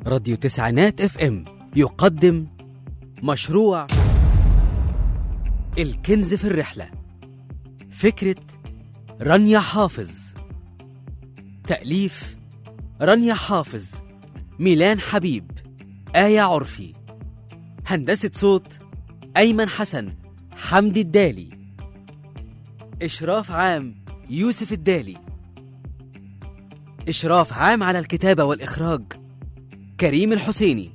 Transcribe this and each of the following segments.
راديو تسعينات اف ام يقدم مشروع الكنز في الرحلة فكرة رانيا حافظ تأليف رانيا حافظ ميلان حبيب آية عرفي هندسة صوت أيمن حسن حمدي الدالي إشراف عام يوسف الدالي إشراف عام على الكتابة والإخراج كريم الحسيني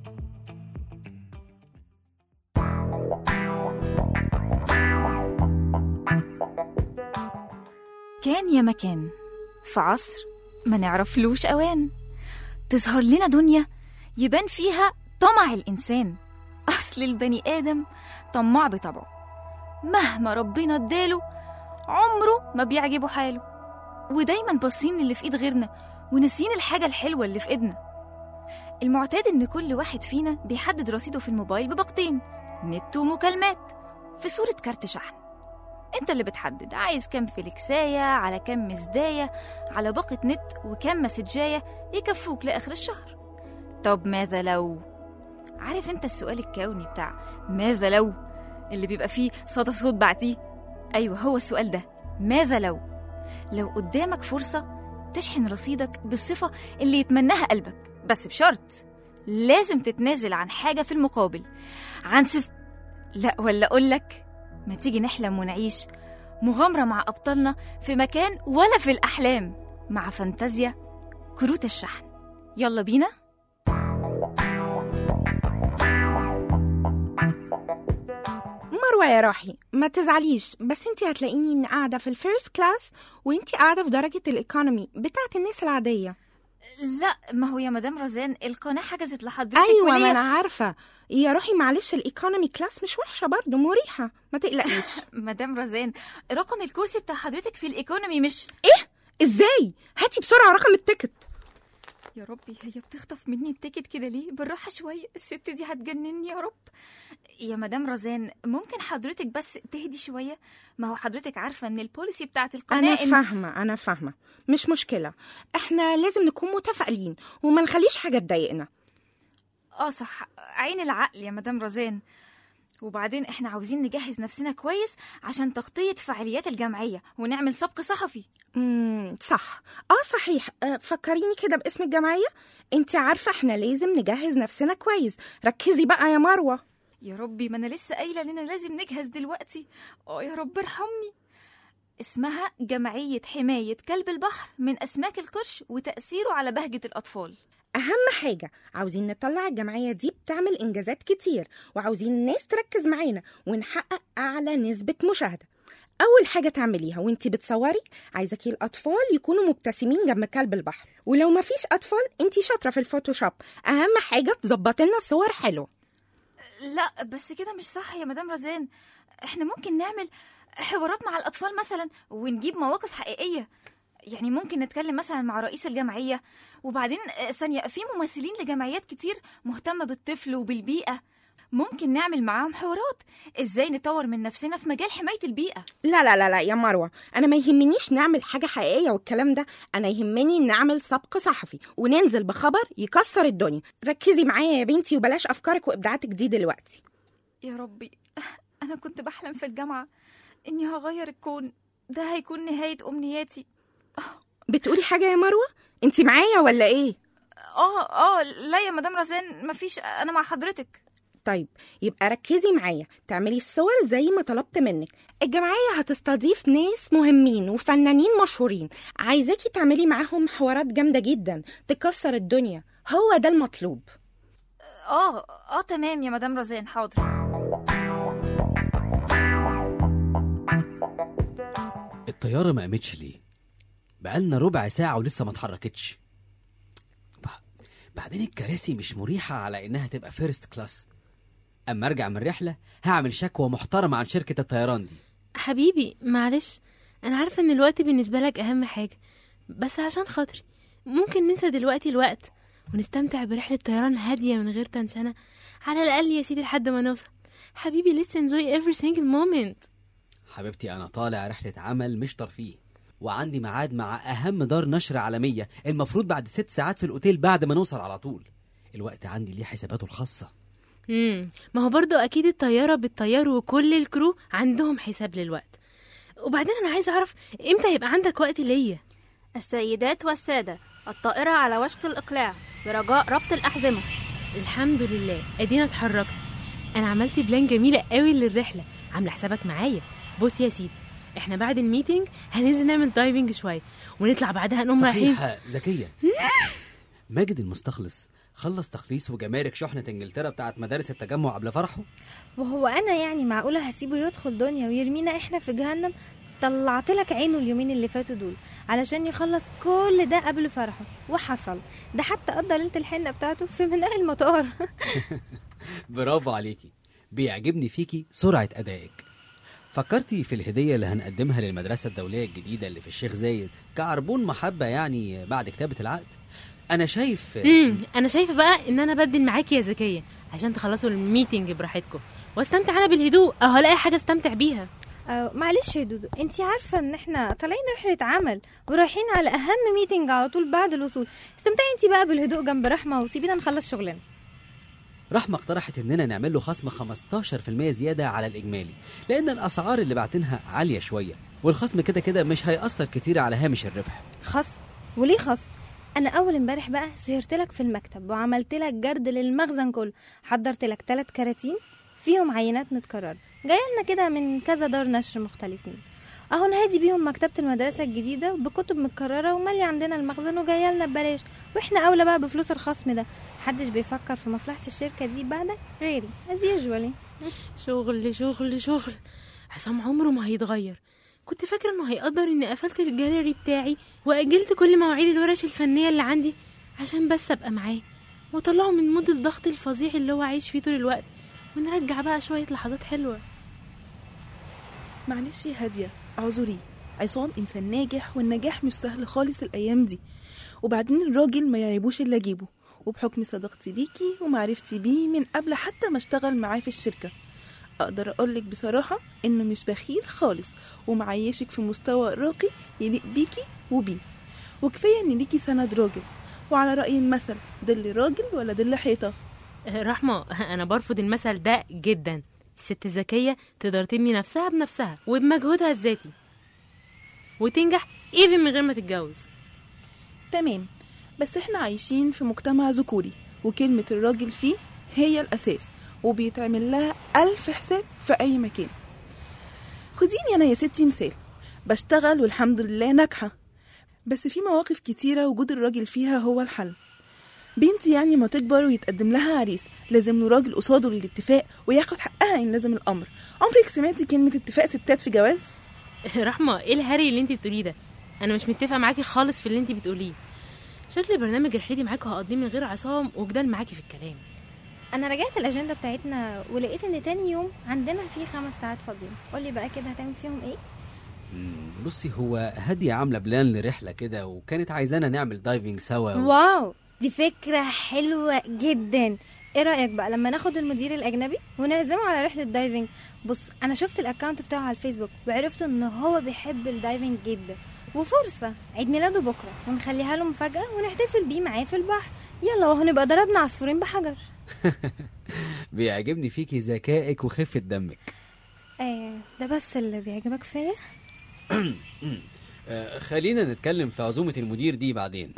كان يا مكان في عصر ما نعرفلوش أوان تظهر لنا دنيا يبان فيها طمع الإنسان أصل البني آدم طماع بطبعه مهما ربنا اداله عمره ما بيعجبه حاله ودايما باصين اللي في ايد غيرنا وناسيين الحاجة الحلوة اللي في ايدنا المعتاد ان كل واحد فينا بيحدد رصيده في الموبايل بباقتين نت ومكالمات في صورة كارت شحن انت اللي بتحدد عايز كام فليكساية على كام مزداية على باقة نت وكام مسجاية يكفوك لآخر الشهر طب ماذا لو عارف انت السؤال الكوني بتاع ماذا لو اللي بيبقى فيه صدى صوت بعتيه ايوه هو السؤال ده ماذا لو لو قدامك فرصة تشحن رصيدك بالصفة اللي يتمناها قلبك بس بشرط لازم تتنازل عن حاجة في المقابل عن سف لا ولا أقولك ما تيجي نحلم ونعيش مغامرة مع أبطالنا في مكان ولا في الأحلام مع فانتازيا كروت الشحن يلا بينا مروة يا روحي ما تزعليش بس انتي هتلاقيني إني قاعدة في الفيرست كلاس وانتي قاعدة في درجة الإيكونومي بتاعت الناس العادية لا ما هو يا مدام رزان القناة حجزت لحضرتك أيوة ما وليا- أنا عارفة يا روحي معلش الإيكونومي كلاس مش وحشة برضو مريحة ما تقلقيش مدام رزان رقم الكرسي بتاع حضرتك في الإيكونومي مش ازاي هاتي بسرعة رقم التيكت يا ربي هي بتخطف مني التيكت كده ليه بالراحة شوية الست دي هتجنني يا رب يا مدام رزان ممكن حضرتك بس تهدي شوية ما هو حضرتك عارفة ان البوليسي بتاعت أنا القناة إن... فاهمة أنا فاهمة مش مشكلة احنا لازم نكون متفائلين وما نخليش حاجة تضايقنا اه صح عين العقل يا مدام رزان وبعدين احنا عاوزين نجهز نفسنا كويس عشان تغطية فعاليات الجمعية ونعمل سبق صحفي امم صح اه صحيح آه فكريني كده باسم الجمعية انت عارفة احنا لازم نجهز نفسنا كويس ركزي بقى يا مروة يا ربي ما انا لسه قايله اننا لازم نجهز دلوقتي اه يا رب ارحمني اسمها جمعية حماية كلب البحر من أسماك القرش وتأثيره على بهجة الأطفال أهم حاجة عاوزين نطلع الجمعية دي بتعمل إنجازات كتير وعاوزين الناس تركز معانا ونحقق أعلى نسبة مشاهدة أول حاجة تعمليها وانتي بتصوري عايزاكي الأطفال يكونوا مبتسمين جنب كلب البحر ولو مفيش أطفال انتي شاطرة في الفوتوشوب أهم حاجة تظبطي لنا صور حلوة لا بس كده مش صح يا مدام رزان احنا ممكن نعمل حوارات مع الأطفال مثلا ونجيب مواقف حقيقية يعني ممكن نتكلم مثلا مع رئيس الجمعية وبعدين آه، ثانية في ممثلين لجمعيات كتير مهتمة بالطفل وبالبيئة ممكن نعمل معاهم حوارات ازاي نطور من نفسنا في مجال حماية البيئة لا لا لا لا يا مروة أنا ما يهمنيش نعمل حاجة حقيقية والكلام ده أنا يهمني نعمل سبق صحفي وننزل بخبر يكسر الدنيا ركزي معايا يا بنتي وبلاش أفكارك وإبداعاتك دي دلوقتي يا ربي أنا كنت بحلم في الجامعة إني هغير الكون ده هيكون نهاية أمنياتي بتقولي حاجة يا مروة؟ انت معايا ولا ايه؟ آه آه لا يا مدام رزان مفيش أنا مع حضرتك طيب يبقى ركزي معايا تعملي الصور زي ما طلبت منك الجمعية هتستضيف ناس مهمين وفنانين مشهورين عايزاكي تعملي معاهم حوارات جامدة جدا تكسر الدنيا هو ده المطلوب آه آه تمام يا مدام رزان حاضر الطيارة ما قامتش ليه؟ بقالنا ربع ساعة ولسه ما اتحركتش ب- بعدين الكراسي مش مريحة على إنها تبقى فيرست كلاس أما أرجع من الرحلة هعمل شكوى محترمة عن شركة الطيران دي حبيبي معلش انا عارفه ان الوقت بالنسبه لك اهم حاجه بس عشان خاطري ممكن ننسى دلوقتي الوقت ونستمتع برحله طيران هاديه من غير تنشنه على الاقل يا سيدي لحد ما نوصل حبيبي let's enjoy every single moment حبيبتي أنا طالع رحلة عمل مش ترفيه وعندي ميعاد مع أهم دار نشر عالمية المفروض بعد ست ساعات في الأوتيل بعد ما نوصل على طول الوقت عندي ليه حساباته الخاصة امم ما هو برضو اكيد الطياره بالطيار وكل الكرو عندهم حساب للوقت وبعدين انا عايزه اعرف امتى هيبقى عندك وقت ليا السيدات والسادة الطائرة على وشك الإقلاع برجاء ربط الأحزمة الحمد لله ادينا اتحركت انا عملت بلان جميله قوي للرحله عامله حسابك معايا بص يا سيدي احنا بعد الميتنج هننزل نعمل دايفنج شويه ونطلع بعدها نقوم رايحين صحيح ذكية ماجد المستخلص خلص تخليص وجمارك شحنة انجلترا بتاعت مدارس التجمع قبل فرحه وهو انا يعني معقوله هسيبه يدخل دنيا ويرمينا احنا في جهنم طلعت لك عينه اليومين اللي فاتوا دول علشان يخلص كل ده قبل فرحه وحصل ده حتى قضى ليله الحنه بتاعته في ميناء المطار برافو عليكي بيعجبني فيكي سرعة أدائك فكرتي في الهدية اللي هنقدمها للمدرسة الدولية الجديدة اللي في الشيخ زايد كعربون محبة يعني بعد كتابة العقد أنا شايف امم انا شايفه بقى ان انا بدل معاكي يا زكيه عشان تخلصوا الميتنج براحتكم واستمتع انا بالهدوء او هلاقي حاجه استمتع بيها أه معلش يا دودو انتي عارفه ان احنا طالعين رحله عمل ورايحين على اهم ميتنج على طول بعد الوصول استمتعي انتي بقى بالهدوء جنب رحمه وسيبينا نخلص شغلنا رحمة اقترحت إننا نعمل له خصم 15% زيادة على الإجمالي لأن الأسعار اللي بعتنها عالية شوية والخصم كده كده مش هيأثر كتير على هامش الربح خصم وليه خصم انا اول امبارح بقى سهرت لك في المكتب وعملت لك جرد للمخزن كله حضرت لك ثلاث كراتين فيهم عينات متكرره جايه لنا كده من كذا دار نشر مختلفين اهو نهادي بيهم مكتبه المدرسه الجديده بكتب متكرره ومالي عندنا المخزن وجايه لنا ببلاش واحنا اولى بقى بفلوس الخصم ده محدش بيفكر في مصلحه الشركه دي بعدك غيري از يوجوالي شغل شغل شغل عصام عمره ما هيتغير كنت فاكره انه هيقدر اني قفلت الجاليري بتاعي واجلت كل مواعيد الورش الفنيه اللي عندي عشان بس ابقى معاه واطلعه من مود الضغط الفظيع اللي هو عايش فيه طول الوقت ونرجع بقى شويه لحظات حلوه معلش يا هادية اعذري عصام إنسان ناجح والنجاح مش سهل خالص الأيام دي وبعدين الراجل ما يعيبوش إلا أجيبه وبحكم صداقتي بيكي ومعرفتي بيه من قبل حتى ما اشتغل معاه في الشركة أقدر أقولك بصراحة إنه مش بخيل خالص ومعيشك في مستوى راقي يليق بيكي وبيه وكفاية إن ليكي سند راجل وعلى رأي المثل دل راجل ولا دل حيطة رحمه انا برفض المثل ده جدا الست الذكيه تقدر تبني نفسها بنفسها وبمجهودها الذاتي وتنجح ايفن من غير ما تتجوز تمام بس احنا عايشين في مجتمع ذكوري وكلمة الراجل فيه هي الأساس وبيتعمل لها ألف حساب في أي مكان خديني أنا يا ستي مثال بشتغل والحمد لله ناجحة بس في مواقف كتيرة وجود الراجل فيها هو الحل بنتي يعني ما تكبر ويتقدم لها عريس لازم له راجل قصاده للاتفاق وياخد حقها إن لازم الأمر عمرك سمعتي كلمة اتفاق ستات في جواز؟ رحمه ايه الهري اللي انت بتقوليه ده انا مش متفقه معاكي خالص في اللي انت بتقوليه شكل برنامج رحلتي معاكي هقضيه من غير عصام وجدان معاكي في الكلام انا راجعت الاجنده بتاعتنا ولقيت ان تاني يوم عندنا فيه خمس ساعات فاضيين قولي بقى كده هتعمل فيهم ايه مم، بصي هو هادية عاملة بلان لرحلة كده وكانت عايزانا نعمل دايفنج سوا و... واو دي فكرة حلوة جدا ايه رأيك بقى لما ناخد المدير الأجنبي ونعزمه على رحلة دايفنج بص أنا شفت الأكاونت بتاعه على الفيسبوك وعرفت إن هو بيحب الدايفنج جدا وفرصة عيد ميلاده بكرة ونخليها له مفاجأة ونحتفل بيه معاه في البحر يلا وهنبقى ضربنا عصفورين بحجر بيعجبني فيكي ذكائك وخفة دمك آه ده بس اللي بيعجبك فيا آه خلينا نتكلم في عزومة المدير دي بعدين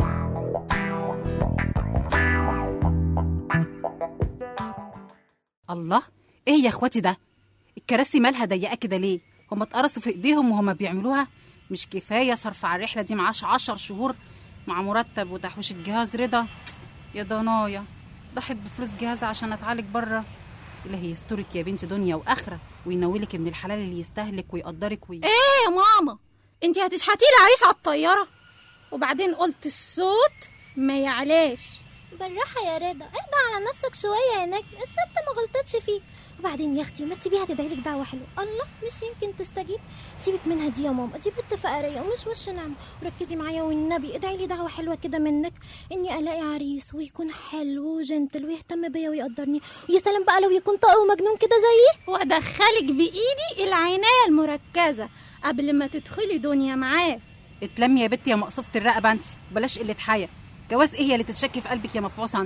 الله ايه يا اخواتي ده الكراسي مالها ضيقه كده ليه هما اتقرصوا في ايديهم وهما بيعملوها مش كفايه صرف على الرحله دي معاش عشر شهور مع مرتب وتحويشة جهاز رضا يا ضنايا ضحت بفلوس جهازها عشان اتعالج بره الهي يسترك يا بنتي دنيا واخره وينولك ابن الحلال اللي يستهلك ويقدرك وي... ايه يا ماما انت هتشحتي لي عريس على الطياره وبعدين قلت الصوت ما يعلاش بالراحة يا رضا اهدى على نفسك شوية يا نجم الست ما غلطتش فيك وبعدين يا اختي ما تسيبيها تدعيلك دعوة حلوة الله مش يمكن تستجيب سيبك منها دي يا ماما دي بنت فقرية ومش وش نعمة وركزي معايا والنبي ادعي لي دعوة حلوة كده منك اني الاقي عريس ويكون حلو وجنتل ويهتم بيا ويقدرني ويا سلام بقى لو يكون طاقة ومجنون كده زيي وادخلك بايدي العنايه المركزه قبل ما تدخلي دنيا معاه اتلمي يا بنتي يا مقصوفة الرقبه انت بلاش قله حياه جواز ايه هي اللي تتشكي في قلبك يا مفعوصه انت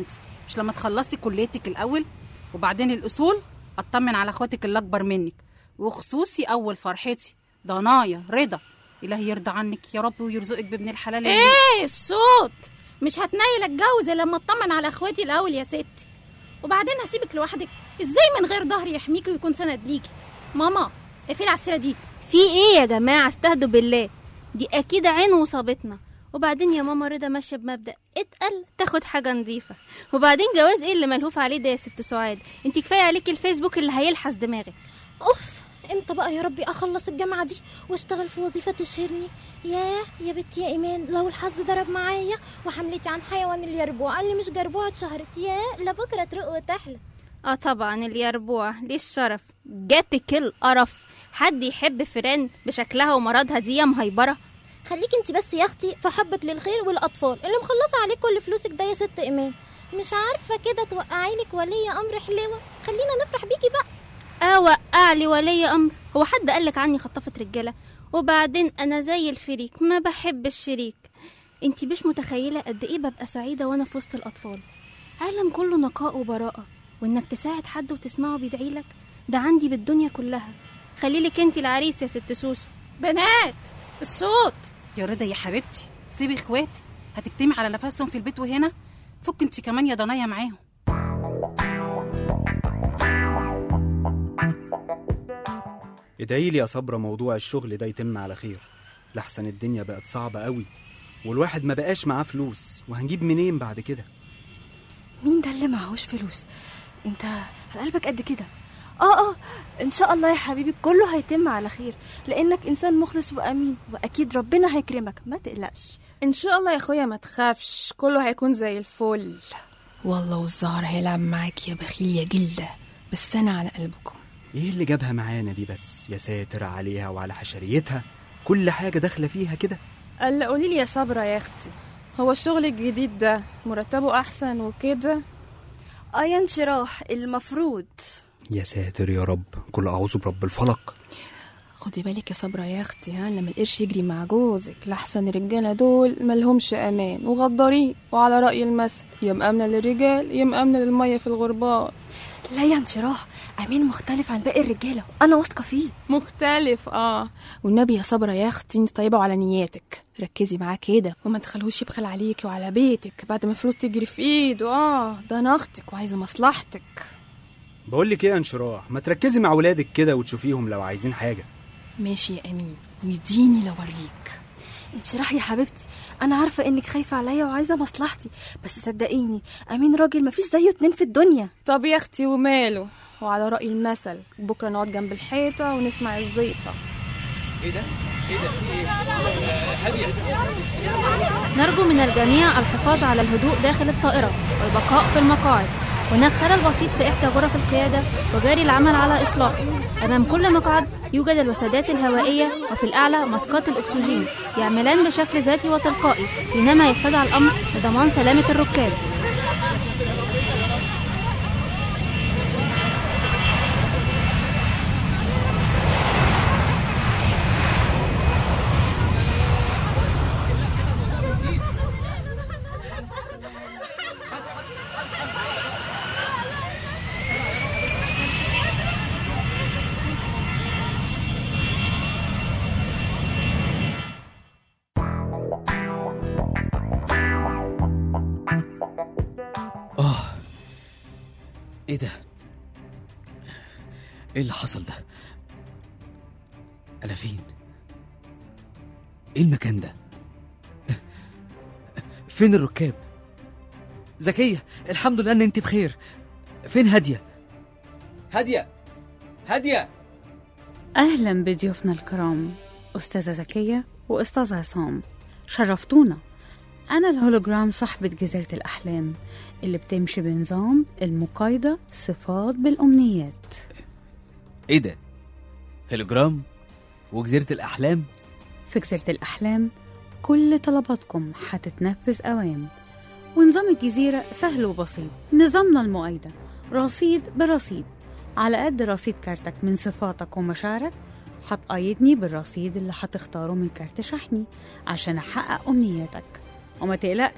مش لما تخلصي كليتك الاول وبعدين الاصول اطمن على اخواتك اللي اكبر منك وخصوصي اول فرحتي ضنايا رضا الهي يرضى عنك يا رب ويرزقك بابن الحلال اللي- ايه الصوت مش هتنيل اتجوز الا لما اطمن على اخواتي الاول يا ستي وبعدين هسيبك لوحدك ازاي من غير ظهر يحميكي ويكون سند ليكي ماما اقفلي على السيره دي في ايه يا جماعه استهدوا بالله دي اكيد عين وصابتنا وبعدين يا ماما رضا ماشيه بمبدا اتقل تاخد حاجه نظيفه وبعدين جواز ايه اللي ملهوف عليه ده يا ست سعاد انت كفايه عليكي الفيسبوك اللي هيلحس دماغك اوف امتى بقى يا ربي اخلص الجامعه دي واشتغل في وظيفه تشهرني ياه يا بنتي يا ايمان لو الحظ ضرب معايا وحملتي عن حيوان اليربوع قال لي مش جربوع اتشهرت ياه لبكره ترق وتحلى اه طبعا اليربوع ليه الشرف جاتك القرف حد يحب فيران بشكلها ومرضها دي يا مهيبره خليكي انت بس يا اختي في حبك للخير والاطفال اللي مخلصه عليك كل فلوسك ده يا ست ايمان مش عارفه كده توقعي لك ولي امر حلوه خلينا نفرح بيكي بقى اه وقع لي ولي امر هو حد قالك عني خطافه رجاله وبعدين انا زي الفريك ما بحب الشريك انتي مش متخيله قد ايه ببقى سعيده وانا في وسط الاطفال عالم كله نقاء وبراءه وانك تساعد حد وتسمعه بيدعيلك ده عندي بالدنيا كلها خليلك انتي العريس يا ست سوسو بنات الصوت يا رضا يا حبيبتي سيبي اخواتك هتجتمعي على نفسهم في البيت وهنا فك انت كمان يا ضنايا معاهم ادعي لي يا صبرا موضوع الشغل ده يتم على خير لحسن الدنيا بقت صعبة قوي والواحد ما بقاش معاه فلوس وهنجيب منين بعد كده مين ده اللي معهوش فلوس انت على قلبك قد كده اه اه ان شاء الله يا حبيبي كله هيتم على خير لانك انسان مخلص وامين واكيد ربنا هيكرمك ما تقلقش ان شاء الله يا اخويا ما تخافش كله هيكون زي الفل والله والزهر هيلعب معاك يا بخيل يا جلدة بس أنا على قلبكم ايه اللي جابها معانا دي بس يا ساتر عليها وعلى حشريتها كل حاجة داخلة فيها كده الا قولي لي يا صبرا يا اختي هو الشغل الجديد ده مرتبه احسن وكده اه يا انشراح المفروض يا ساتر يا رب كل اعوذ برب الفلق خدي بالك يا صبرا يا اختي ها لما القرش يجري مع جوزك لحسن الرجاله دول ملهمش امان وغدارين وعلى راي المثل يا مأمنة للرجال يا مأمنة للمية في الغربال لا يا انشراح امين مختلف عن باقي الرجاله انا واثقه فيه مختلف اه والنبي يا صبرا يا اختي انت طيبه وعلى نياتك ركزي معاه كده وما تخلوش يبخل عليكي وعلى بيتك بعد ما الفلوس تجري في ايده اه ده انا اختك وعايزه مصلحتك بقول لك ايه يا انشراح ما تركزي مع ولادك كده وتشوفيهم لو عايزين حاجة ماشي يا أمين ويديني لوريك انشراح يا حبيبتي انا عارفه انك خايفه عليا وعايزه مصلحتي بس صدقيني امين راجل مفيش زيه اتنين في الدنيا طب يا اختي وماله وعلى راي المثل بكره نقعد جنب الحيطه ونسمع الزيطه ايه ده؟ ايه ده؟ في ايه؟ هادية نرجو من الجميع الحفاظ على الهدوء داخل الطائرة والبقاء في المقاعد هناك خلل بسيط في إحدى غرف القيادة وجاري العمل على إصلاحه أمام كل مقعد يوجد الوسادات الهوائية وفي الأعلى ماسكات الأكسجين يعملان بشكل ذاتي وتلقائي حينما يستدعى الأمر لضمان سلامة الركاب اه ايه ده ايه اللي حصل ده انا فين ايه المكان ده فين الركاب زكية الحمد لله ان انت بخير فين هادية هادية هادية أهلا بضيوفنا الكرام أستاذة زكية وأستاذ عصام شرفتونا أنا الهولوجرام صاحبة جزيرة الأحلام اللي بتمشي بنظام المقايضة صفات بالأمنيات ايه ده هيلوجرام وجزيرة الاحلام في جزيرة الأحلام كل طلباتكم هتتنفذ أوام ونظام الجزيرة سهل وبسيط نظامنا المؤيدة رصيد برصيد على قد رصيد كارتك من صفاتك ومشاعرك هتقيدني بالرصيد اللي هتختاره من كارت شحني عشان أحقق أمنياتك وما تقلقش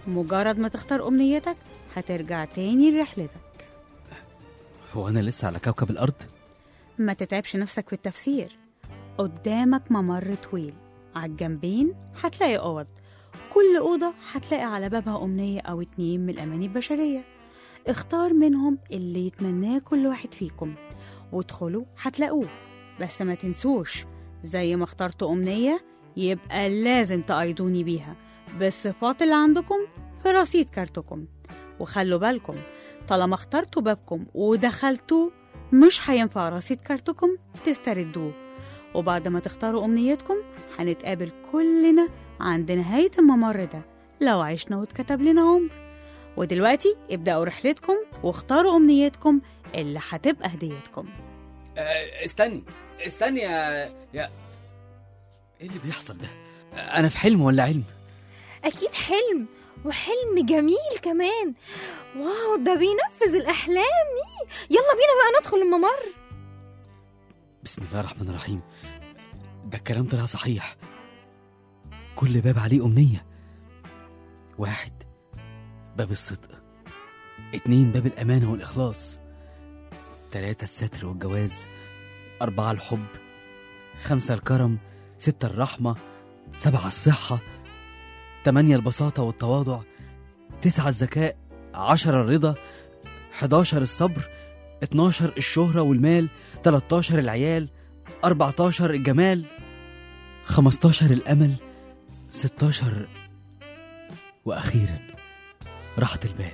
مجرد ما تختار أمنيتك هترجع تاني لرحلتك هو انا لسه على كوكب الارض ما تتعبش نفسك في التفسير قدامك ممر طويل على الجنبين هتلاقي أوض كل أوضة هتلاقي على بابها أمنية أو اتنين من الأماني البشرية اختار منهم اللي يتمناه كل واحد فيكم وادخلوا هتلاقوه بس ما تنسوش زي ما اخترتوا أمنية يبقى لازم تقيدوني بيها بالصفات اللي عندكم في رصيد كارتكم وخلوا بالكم طالما اخترتوا بابكم ودخلتوه مش هينفع رصيد كارتكم تستردوه وبعد ما تختاروا أمنيتكم هنتقابل كلنا عند نهاية الممر ده لو عشنا واتكتب لنا عمر ودلوقتي ابدأوا رحلتكم واختاروا أمنيتكم اللي هتبقى هديتكم آه، استني استني يا يا ايه اللي بيحصل ده انا في حلم ولا علم أكيد حلم وحلم جميل كمان واو ده بينفذ الأحلام يلا بينا بقى ندخل الممر بسم الله الرحمن الرحيم ده الكلام طلع صحيح كل باب عليه أمنية واحد باب الصدق اتنين باب الأمانة والإخلاص تلاتة الستر والجواز أربعة الحب خمسة الكرم ستة الرحمة سبعة الصحة تمانية البساطة والتواضع تسعة الذكاء عشرة الرضا حداشر الصبر اتناشر الشهرة والمال 13 العيال 14 الجمال 15 الأمل 16 وأخيرا راحة البال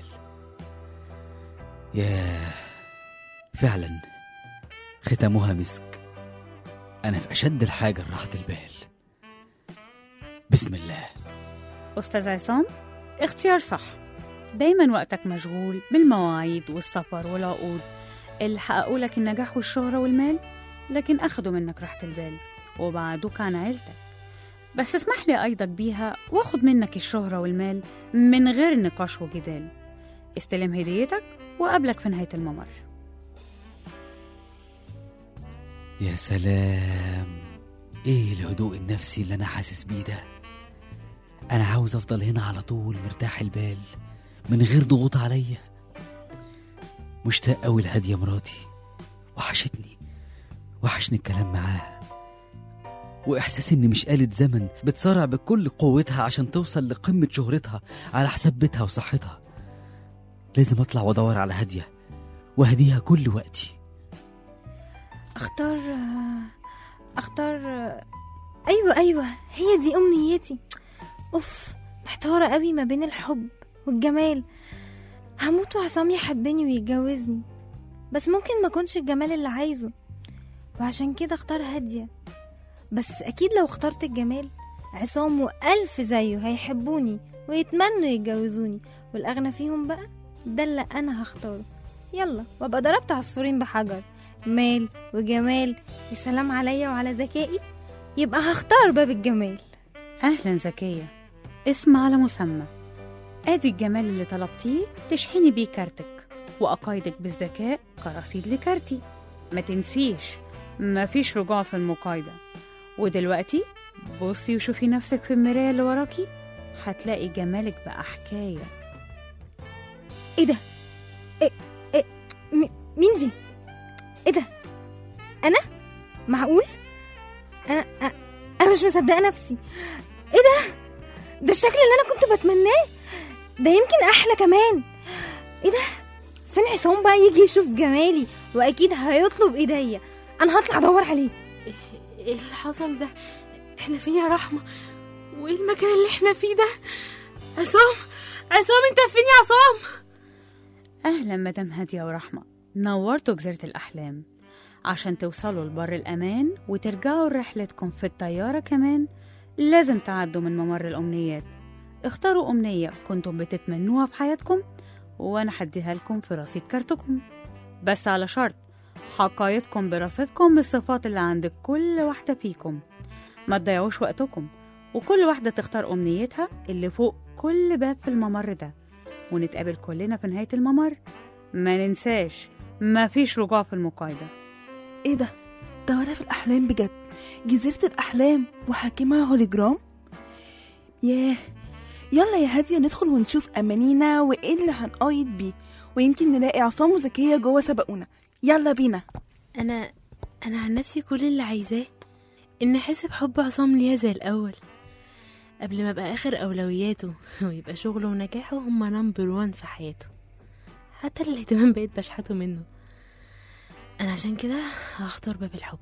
ياه فعلا ختامها مسك أنا في أشد الحاجة لراحة البال بسم الله أستاذ عصام اختيار صح دايما وقتك مشغول بالمواعيد والسفر والعقود اللي حققوا لك النجاح والشهرة والمال لكن أخدوا منك راحة البال وبعدوك عن عيلتك بس اسمح لي أيضك بيها واخد منك الشهرة والمال من غير نقاش وجدال استلم هديتك وقابلك في نهاية الممر يا سلام ايه الهدوء النفسي اللي انا حاسس بيه ده انا عاوز افضل هنا على طول مرتاح البال من غير ضغوط عليا مشتاق قوي لهاديه مراتي وحشتني وحشني الكلام معاها واحساس اني مش آلة زمن بتصارع بكل قوتها عشان توصل لقمة شهرتها على حساب بيتها وصحتها لازم اطلع وادور على هاديه وهديها كل وقتي اختار اختار ايوه ايوه هي دي امنيتي اوف محتاره قوي ما بين الحب والجمال هموت وعصام يحبني ويتجوزني بس ممكن ما اكونش الجمال اللي عايزه وعشان كده اختار هاديه بس اكيد لو اخترت الجمال عصام والف زيه هيحبوني ويتمنوا يتجوزوني والاغنى فيهم بقى ده اللي انا هختاره يلا وابقى ضربت عصفورين بحجر مال وجمال يا سلام عليا وعلى ذكائي يبقى هختار باب الجمال أهلا زكية اسم على مسمى آدي الجمال اللي طلبتيه تشحني بيه كارتك وأقايدك بالذكاء كرصيد لكارتي ما تنسيش مفيش رجوع في المقايضة ودلوقتي بصي وشوفي نفسك في المراية اللي وراكي هتلاقي جمالك بقى حكاية ايه ده إيه إيه م- مين دي ايه ده انا معقول انا أ- انا مش مصدقه نفسي ايه ده ده الشكل اللي انا كنت بتمناه ده يمكن احلى كمان ايه ده فين عصام بقى يجي يشوف جمالي واكيد هيطلب ايديا انا هطلع ادور عليه ايه اللي حصل ده احنا فين يا رحمة وايه المكان اللي احنا فيه ده عصام عصام انت فين يا عصام أهلا مدام هادية ورحمة نورتوا جزيرة الأحلام عشان توصلوا لبر الأمان وترجعوا لرحلتكم في الطيارة كمان لازم تعدوا من ممر الأمنيات اختاروا أمنية كنتم بتتمنوها في حياتكم وأنا هديها لكم في رصيد كارتكم بس على شرط حقايدكم برصيدكم بالصفات اللي عند كل واحدة فيكم ما تضيعوش وقتكم وكل واحدة تختار أمنيتها اللي فوق كل باب في الممر ده ونتقابل كلنا في نهاية الممر ما ننساش ما فيش رجوع في المقايضة ايه ده ده ولا في الاحلام بجد جزيره الاحلام وحاكمها هوليجرام ياه يلا يا هادية ندخل ونشوف أمانينا وإيه اللي هنقايد بيه ويمكن نلاقي عصام وزكية جوه سبقونا يلا بينا انا انا عن نفسي كل اللي عايزاه ان احس بحب عصام ليها زي الاول قبل ما ابقى اخر اولوياته ويبقى شغله ونجاحه هما نمبر وان في حياته حتى الاهتمام بقيت بشحته منه انا عشان كده هختار باب الحب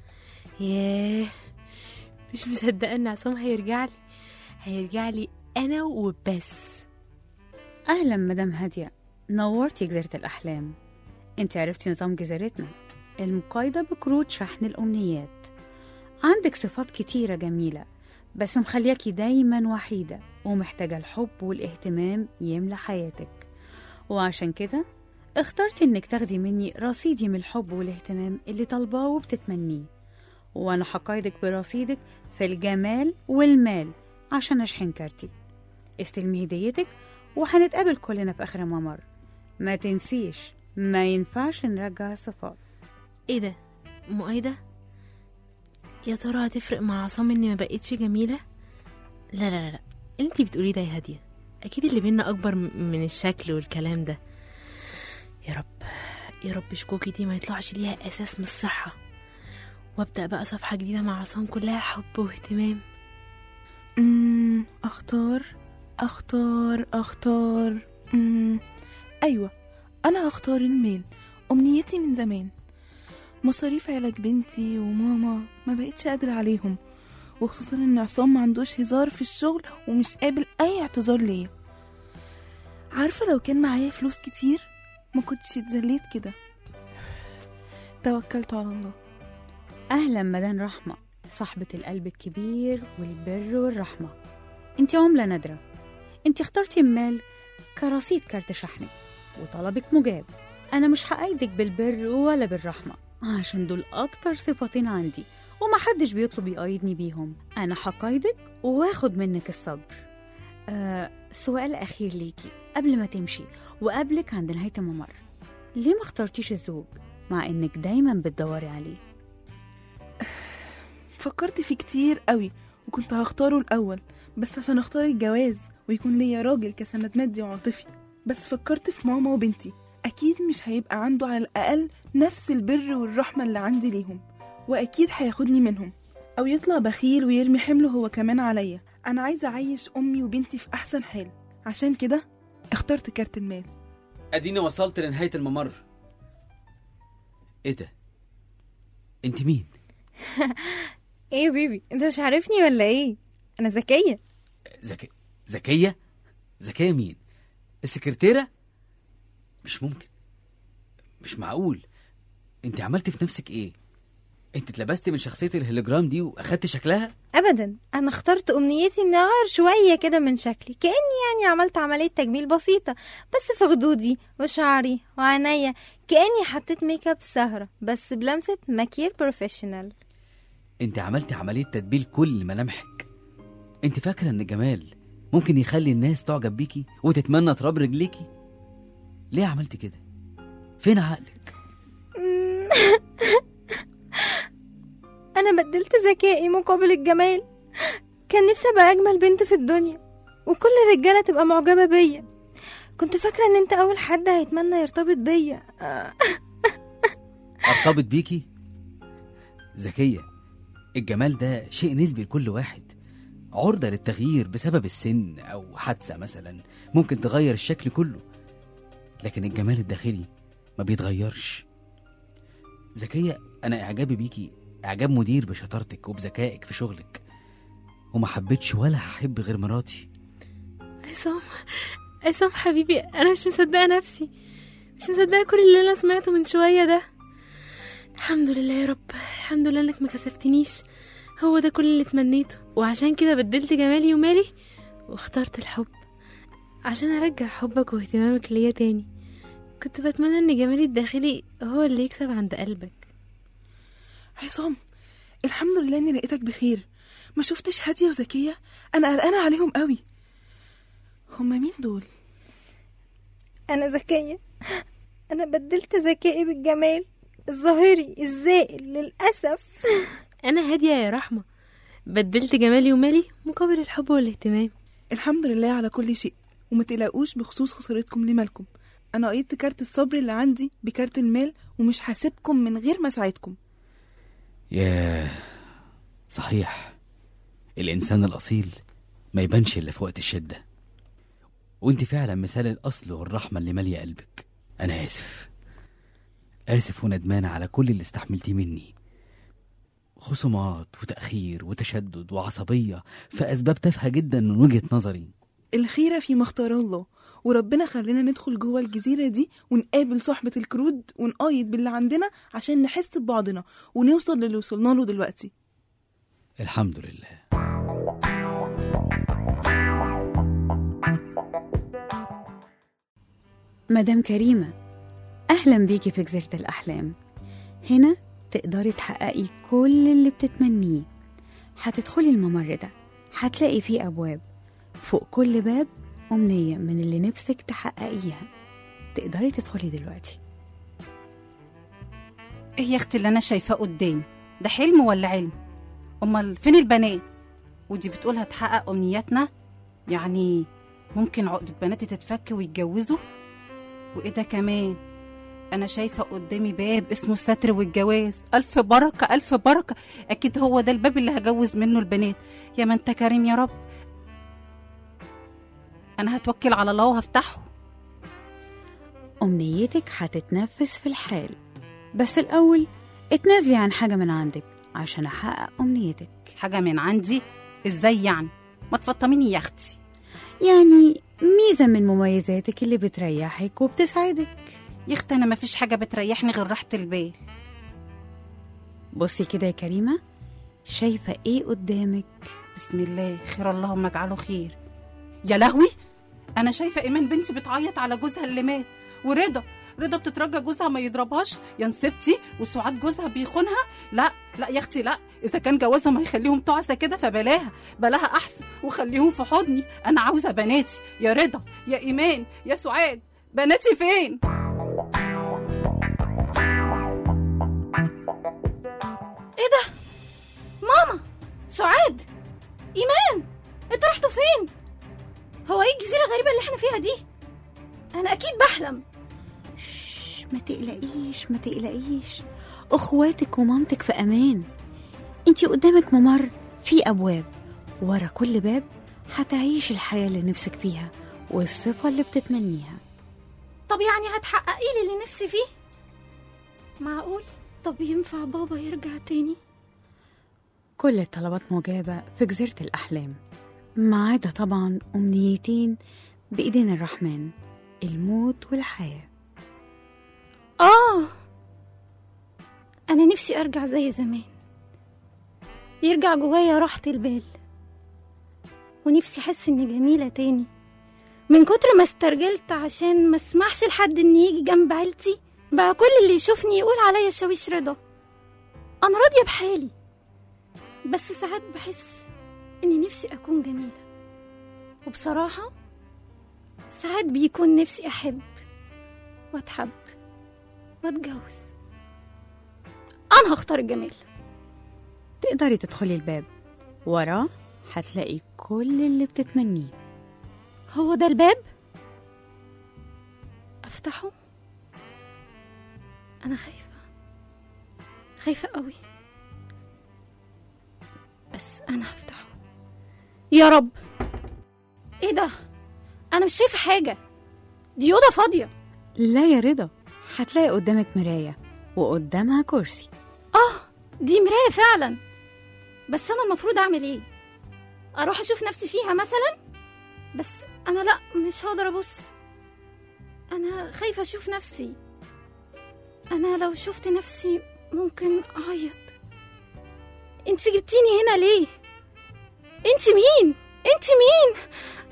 ياه مش مصدقه ان عصام هيرجع لي هيرجع لي انا وبس أهلا مدام هادية نورتي جزيرة الأحلام انت عرفتي نظام جزيرتنا المقايضة بكروت شحن الأمنيات عندك صفات كتيرة جميلة بس مخلياكي دايما وحيدة ومحتاجة الحب والاهتمام يملى حياتك وعشان كده اخترتي انك تاخدي مني رصيدي من الحب والاهتمام اللي طالباه وبتتمنيه وانا هقايدك برصيدك في الجمال والمال عشان اشحن كارتي استلمي هديتك وهنتقابل كلنا في اخر الممر ما تنسيش ما ينفعش نرجع الصفات ايه ده مؤيدة يا ترى هتفرق مع عصام اني ما بقتش جميلة لا لا لا لا انتي بتقولي ده يا هادية اكيد اللي بينا اكبر م- من الشكل والكلام ده يا رب يا رب شكوكي دي ما يطلعش ليها اساس من الصحة وابدأ بقى صفحة جديدة مع عصام كلها حب واهتمام أمم، أختار أختار أختار أمم، أيوة أنا هختار الميل أمنيتي من زمان مصاريف علاج بنتي وماما ما بقتش قادرة عليهم وخصوصا ان عصام ما عندوش هزار في الشغل ومش قابل اي اعتذار ليا عارفة لو كان معايا فلوس كتير ما كنتش اتذليت كده توكلت على الله أهلا مدام رحمة صاحبة القلب الكبير والبر والرحمة انت عملة نادرة انت اخترتي المال كرصيد كارت شحنك وطلبك مجاب أنا مش هأيدك بالبر ولا بالرحمة عشان دول أكتر صفتين عندي ومحدش بيطلب يقايدني بيهم أنا هقايدك واخد منك الصبر آه سؤال أخير ليكي قبل ما تمشي وقبلك عند نهاية الممر ليه ما اخترتيش الزوج مع إنك دايما بتدوري عليه فكرت فيه كتير قوي وكنت هختاره الأول بس عشان اختار الجواز ويكون ليا راجل كسند مادي وعاطفي بس فكرت في ماما وبنتي أكيد مش هيبقى عنده على الأقل نفس البر والرحمة اللي عندي ليهم وأكيد هياخدني منهم أو يطلع بخيل ويرمي حمله هو كمان عليا أنا عايزة أعيش أمي وبنتي في أحسن حال عشان كده اخترت كارت المال اديني وصلت لنهايه الممر ايه ده انت مين ايه يا بيبي انت مش عارفني ولا ايه انا ذكيه ذكي ذكيه ذكيه مين السكرتيره مش ممكن مش معقول انت عملت في نفسك ايه انت اتلبستي من شخصيه الهيلوجرام دي واخدت شكلها ابدا انا اخترت امنيتي اني اغير شويه كده من شكلي كاني يعني عملت عمليه تجميل بسيطه بس في خدودي وشعري وعينيا كاني حطيت ميك اب سهره بس بلمسه ماكير بروفيشنال انت عملت عمليه تدبيل كل ملامحك انت فاكره ان جمال ممكن يخلي الناس تعجب بيكي وتتمنى تراب رجليكي ليه عملت كده فين عقلك انا بدلت ذكائي مقابل الجمال كان نفسي ابقى اجمل بنت في الدنيا وكل الرجاله تبقى معجبه بيا كنت فاكره ان انت اول حد هيتمنى يرتبط بيا آه. ارتبط بيكي ذكيه الجمال ده شيء نسبي لكل واحد عرضة للتغيير بسبب السن أو حادثة مثلا ممكن تغير الشكل كله لكن الجمال الداخلي ما بيتغيرش ذكية أنا إعجابي بيكي إعجاب مدير بشطارتك وبذكائك في شغلك وما حبيتش ولا هحب غير مراتي عصام عصام حبيبي انا مش مصدقه نفسي مش مصدقه كل اللي انا سمعته من شويه ده الحمد لله يا رب الحمد لله انك ما كسفتنيش هو ده كل اللي تمنيته وعشان كده بدلت جمالي ومالي واخترت الحب عشان ارجع حبك واهتمامك ليا تاني كنت بتمنى ان جمالي الداخلي هو اللي يكسب عند قلبك عصام الحمد لله اني لقيتك بخير ما شفتش هادية وزكية انا قلقانة عليهم قوي هما مين دول انا ذكيه انا بدلت ذكائي بالجمال الظاهري الزائل للاسف انا هاديه يا رحمه بدلت جمالي ومالي مقابل الحب والاهتمام الحمد لله على كل شيء وما تقلقوش بخصوص خسارتكم لمالكم انا قيدت كارت الصبر اللي عندي بكارت المال ومش هسيبكم من غير ما اساعدكم ياه صحيح الإنسان الأصيل ما يبانش إلا في وقت الشدة وانت فعلا مثال الأصل والرحمة اللي مالية قلبك أنا آسف آسف وندمان على كل اللي استحملتيه مني خصومات وتأخير وتشدد وعصبية في أسباب تافهة جدا من وجهة نظري الخيرة فيما اختار الله وربنا خلينا ندخل جوه الجزيرة دي ونقابل صحبة الكرود ونقايد باللي عندنا عشان نحس ببعضنا ونوصل للي وصلنا له دلوقتي الحمد لله مدام كريمة أهلا بيكي في جزيرة الأحلام هنا تقدري تحققي كل اللي بتتمنيه هتدخلي الممر ده هتلاقي فيه أبواب فوق كل باب أمنية من اللي نفسك تحققيها تقدري تدخلي دلوقتي ايه يا اختي اللي انا شايفاه قدامي ده حلم ولا علم امال فين البنات ودي بتقول هتحقق امنياتنا يعني ممكن عقدة بناتي تتفك ويتجوزوا وايه ده كمان انا شايفه قدامي باب اسمه الستر والجواز الف بركه الف بركه اكيد هو ده الباب اللي هجوز منه البنات يا ما انت كريم يا رب انا هتوكل على الله وهفتحه أمنيتك هتتنفذ في الحال بس الأول اتنازلي عن حاجة من عندك عشان أحقق أمنيتك حاجه من عندي ازاي يعني ما تفطميني يا اختي يعني ميزة من مميزاتك اللي بتريحك وبتسعدك يا اختي انا مفيش حاجه بتريحني غير راحه البال بصي كده يا كريمة شايفة ايه قدامك بسم الله خير اللهم اجعله خير يا لهوي انا شايفه ايمان بنتي بتعيط على جوزها اللي مات ورضا رضا بتترجى جوزها ما يضربهاش يا نسبتي وسعاد جوزها بيخونها لا لا يا اختي لا اذا كان جوازهم هيخليهم تعسى كده فبلاها بلاها احسن وخليهم في حضني انا عاوزه بناتي يا رضا يا ايمان يا سعاد بناتي فين ايه ده ماما سعاد ايمان انتوا رحتوا فين هو ايه الجزيره الغريبه اللي احنا فيها دي انا اكيد بحلم شش ما تقلقيش ما تقلقيش اخواتك ومامتك في امان انتي قدامك ممر فيه ابواب ورا كل باب هتعيش الحياة اللي نفسك فيها والصفة اللي بتتمنيها طب يعني هتحققي لي اللي نفسي فيه معقول طب ينفع بابا يرجع تاني كل الطلبات مجابة في جزيرة الأحلام ما عدا طبعا أمنيتين بإيدين الرحمن الموت والحياة اه انا نفسي ارجع زي زمان يرجع جوايا راحة البال ونفسي احس اني جميلة تاني من كتر ما استرجلت عشان ما اسمحش لحد ان يجي جنب عيلتي بقى كل اللي يشوفني يقول عليا شاويش رضا انا راضية بحالي بس ساعات بحس اني نفسي اكون جميلة وبصراحة ساعات بيكون نفسي احب واتحب واتجوز انا هختار الجمال تقدري تدخلي الباب وراه هتلاقي كل اللي بتتمنيه هو ده الباب افتحه انا خايفه خايفه قوي بس انا هفتحه يا رب ايه ده انا مش شايفه حاجه دي اوضه فاضيه لا يا رضا هتلاقي قدامك مراية وقدامها كرسي اه دي مرايه فعلا بس انا المفروض اعمل ايه اروح اشوف نفسي فيها مثلا بس انا لا مش هقدر ابص انا خايفه اشوف نفسي انا لو شفت نفسي ممكن اعيط انت جبتيني هنا ليه انت مين انت مين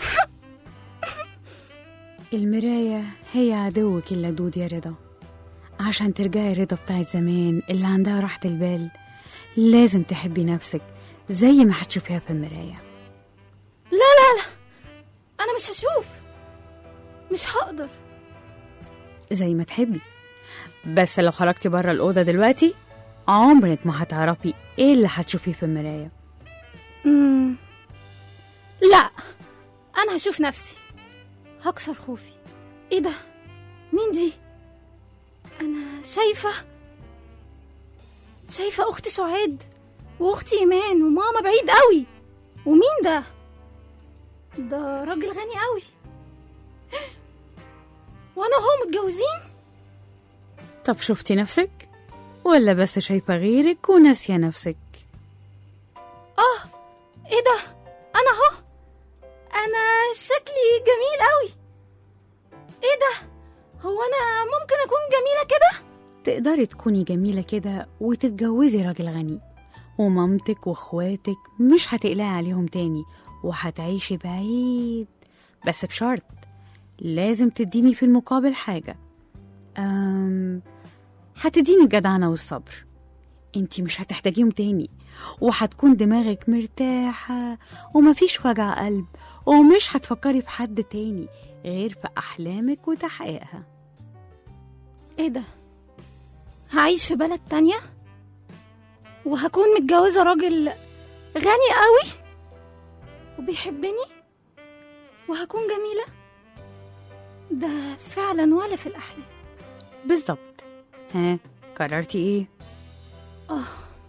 المراية هي عدوك اللدود يا رضا عشان ترجعي رضا بتاعت زمان اللي عندها راحة البال لازم تحبي نفسك زي ما هتشوفيها في المراية لا لا لا انا مش هشوف مش هقدر زي ما تحبي بس لو خرجتي بره الأوضة دلوقتي عمرك ما هتعرفي ايه اللي هتشوفيه في المراية مم. لا هشوف نفسي هكسر خوفي ايه ده مين دي انا شايفه شايفه اختي سعاد واختي ايمان وماما بعيد قوي ومين ده ده راجل غني قوي وانا وهو متجوزين طب شفتي نفسك ولا بس شايفة غيرك وناسية نفسك اه ايه ده انا اهو انا شكلي جميل قوي ايه ده هو انا ممكن اكون جميله كده تقدري تكوني جميلة كده وتتجوزي راجل غني ومامتك واخواتك مش هتقلقي عليهم تاني وهتعيشي بعيد بس بشرط لازم تديني في المقابل حاجة أم هتديني الجدعنة والصبر انتي مش هتحتاجيهم تاني وهتكون دماغك مرتاحة ومفيش وجع قلب ومش هتفكري في حد تاني غير في أحلامك وتحقيقها ايه ده هعيش في بلد تانية وهكون متجوزة راجل غني قوي وبيحبني وهكون جميلة ده فعلا ولا في الأحلام بالظبط ها قررتي ايه؟ اه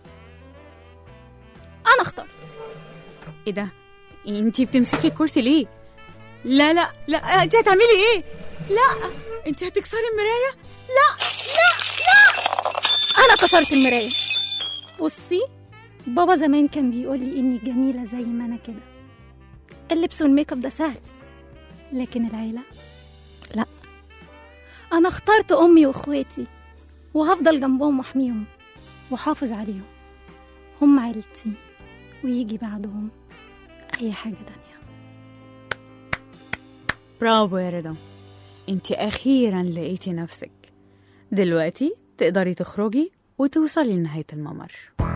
أنا اخترت ايه ده؟ انتي بتمسكي الكرسي ليه؟ لا لا لا انتي هتعملي ايه؟ لا انتي هتكسري المراية؟ لا لا لا أنا كسرت المراية بصي بابا زمان كان بيقول لي إني جميلة زي ما أنا كده اللبس والميك اب ده سهل لكن العيلة لا أنا اخترت أمي وإخواتي وهفضل جنبهم وأحميهم وحافظ عليهم هم عيلتي ويجي بعدهم أي حاجة تانية برافو يا رضا انتي أخيرا لقيتي نفسك دلوقتي تقدري تخرجي وتوصلي لنهاية الممر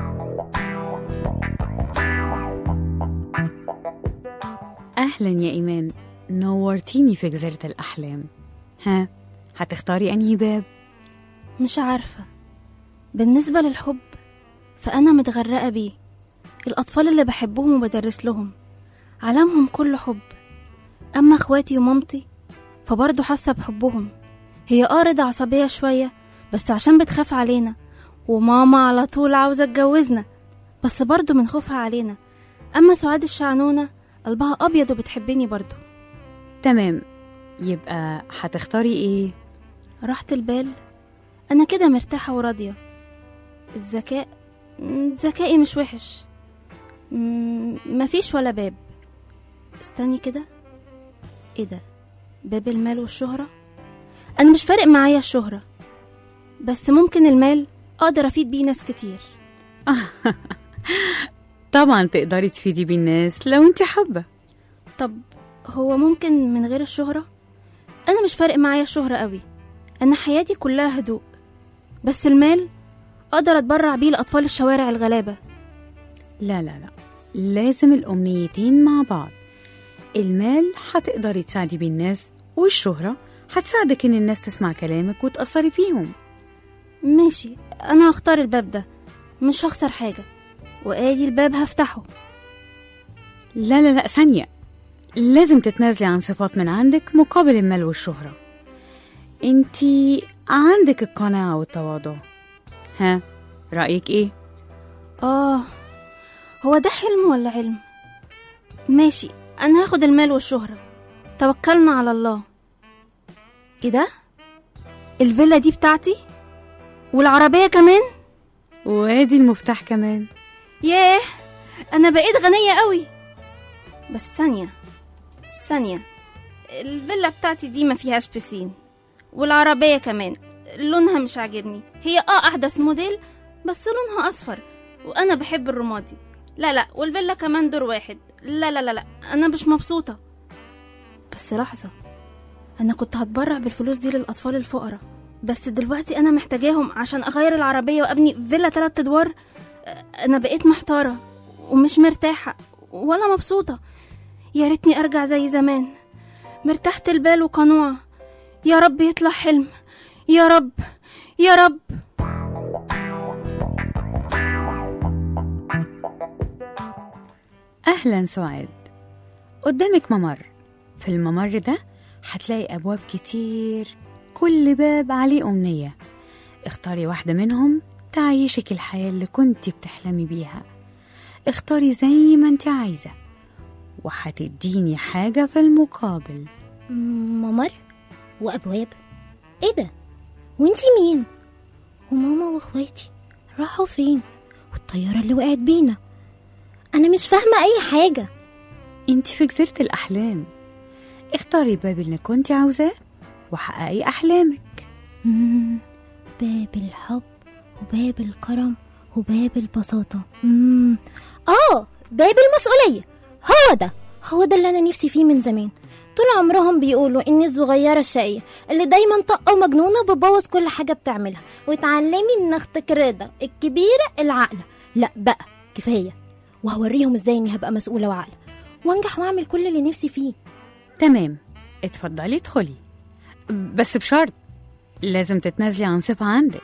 أهلا يا إيمان نورتيني في جزيرة الأحلام ها هتختاري أنهي باب؟ مش عارفة بالنسبة للحب فأنا متغرقة بيه الأطفال اللي بحبهم وبدرس لهم عالمهم كله حب أما أخواتي ومامتي فبرضه حاسة بحبهم هي اه رضا عصبية شوية بس عشان بتخاف علينا وماما على طول عاوزة تجوزنا بس برضه من خوفها علينا أما سعاد الشعنونة قلبها أبيض وبتحبني برضه تمام يبقى هتختاري إيه؟ راحة البال أنا كده مرتاحة وراضية الذكاء مم، ذكائي مش وحش مم، مفيش ولا باب استني كده ايه ده باب المال والشهرة أنا مش فارق معايا الشهرة بس ممكن المال أقدر أفيد بيه ناس كتير طبعا تقدري تفيدي بيه الناس لو انت حابة طب هو ممكن من غير الشهرة أنا مش فارق معايا الشهرة قوي أنا حياتي كلها هدوء بس المال أقدر أتبرع بيه لأطفال الشوارع الغلابة لا لا لا لازم الأمنيتين مع بعض المال هتقدري تساعدي بيه الناس والشهرة هتساعدك إن الناس تسمع كلامك وتأثري فيهم ماشي أنا هختار الباب ده مش هخسر حاجة وآدي الباب هفتحه لا لا لا ثانية لازم تتنازلي عن صفات من عندك مقابل المال والشهرة انتي عندك القناعة والتواضع ها رأيك ايه؟ آه هو ده حلم ولا علم ماشي أنا هاخد المال والشهرة توكلنا على الله إيه ده؟ الفيلا دي بتاعتي؟ والعربية كمان؟ وادي المفتاح كمان ياه أنا بقيت غنية قوي بس ثانية ثانية الفيلا بتاعتي دي ما فيهاش بسين والعربية كمان لونها مش عاجبني هي اه أحدث موديل بس لونها أصفر وأنا بحب الرمادي لا لا والفيلا كمان دور واحد لا لا لا لا أنا مش مبسوطة بس لحظة أنا كنت هتبرع بالفلوس دي للأطفال الفقراء بس دلوقتي أنا محتاجاهم عشان أغير العربية وأبني فيلا تلات أدوار أنا بقيت محتارة ومش مرتاحة ولا مبسوطة يا ريتني أرجع زي زمان مرتاحة البال وقنوعة يا رب يطلع حلم يا رب يا رب أهلا سعاد قدامك ممر في الممر ده هتلاقي أبواب كتير كل باب عليه أمنية اختاري واحدة منهم تعيشك الحياة اللي كنت بتحلمي بيها اختاري زي ما انت عايزة وهتديني حاجة في المقابل ممر وابواب ايه ده وانتي مين وماما واخواتي راحوا فين والطياره اللي وقعت بينا انا مش فاهمه اي حاجه انت في جزيرة الأحلام اختاري الباب اللي كنت عاوزاه وحققي أحلامك مم، باب الحب وباب الكرم وباب البساطة مم. اه باب المسؤولية هو ده هو ده اللي أنا نفسي فيه من زمان طول عمرهم بيقولوا إني الصغيرة الشقية اللي دايما طاقة ومجنونة بتبوظ كل حاجة بتعملها وتعلمي من أختك رضا الكبيرة العاقلة لا بقى كفاية وهوريهم إزاي إني هبقى مسؤولة وعاقلة وأنجح وأعمل كل اللي نفسي فيه تمام اتفضلي ادخلي بس بشرط لازم تتنازلي عن صفة عندك